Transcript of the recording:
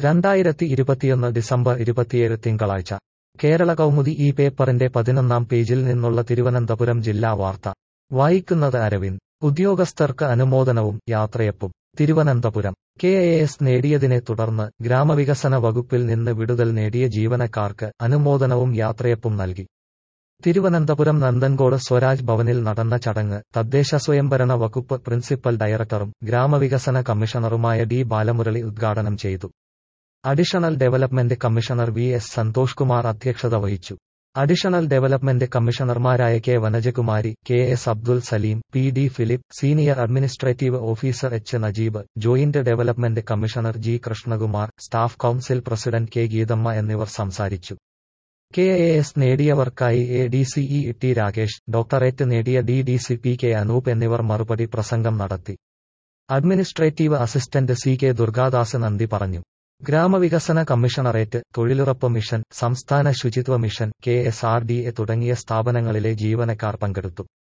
രണ്ടായിരത്തി ഇരുപത്തിയൊന്ന് ഡിസംബർ ഇരുപത്തിയേഴ് തിങ്കളാഴ്ച കേരള കൗമുദി ഈ പേപ്പറിന്റെ പതിനൊന്നാം പേജിൽ നിന്നുള്ള തിരുവനന്തപുരം ജില്ലാ വാർത്ത വായിക്കുന്നത് അരവിന്ദ് ഉദ്യോഗസ്ഥർക്ക് അനുമോദനവും യാത്രയപ്പും തിരുവനന്തപുരം കെ എ എസ് നേടിയതിനെ തുടർന്ന് ഗ്രാമവികസന വകുപ്പിൽ നിന്ന് വിടുതൽ നേടിയ ജീവനക്കാർക്ക് അനുമോദനവും യാത്രയപ്പും നൽകി തിരുവനന്തപുരം നന്ദൻകോട് സ്വരാജ് ഭവനിൽ നടന്ന ചടങ്ങ് തദ്ദേശ സ്വയംഭരണ വകുപ്പ് പ്രിൻസിപ്പൽ ഡയറക്ടറും ഗ്രാമവികസന കമ്മീഷണറുമായ ഡി ബാലമുരളി ഉദ്ഘാടനം ചെയ്തു additional development commissioner V S Santhosh Kumar അധ്യക്ഷത വഹിച്ചു അഡീഷണൽ ഡെവലപ്മെന്റ് കമ്മീഷണർമാരായ K Vanajakumari K S Abdul Salim P D Philip senior administrative officer H Najeeb joint development commissioner G Krishnakumar staff council president K Geethamma എന്നിവർ സംസാരിച്ചു കെ എ എസ് നേടിയവർക്കായി A D C E T Rakesh doctorate നേടിയ D D C P K Anoop എന്നിവർ മറുപടി പ്രസംഗം നടത്തി administrative assistant C K Durgadas നന്ദി പറഞ്ഞു ഗ്രാമവികസന കമ്മീഷണറേറ്റ് തൊഴിലുറപ്പ് മിഷൻ സംസ്ഥാന ശുചിത്വ mission K S R D A തുടങ്ങിയ സ്ഥാപനങ്ങളിലെ ജീവനക്കാർ പങ്കെടുത്തു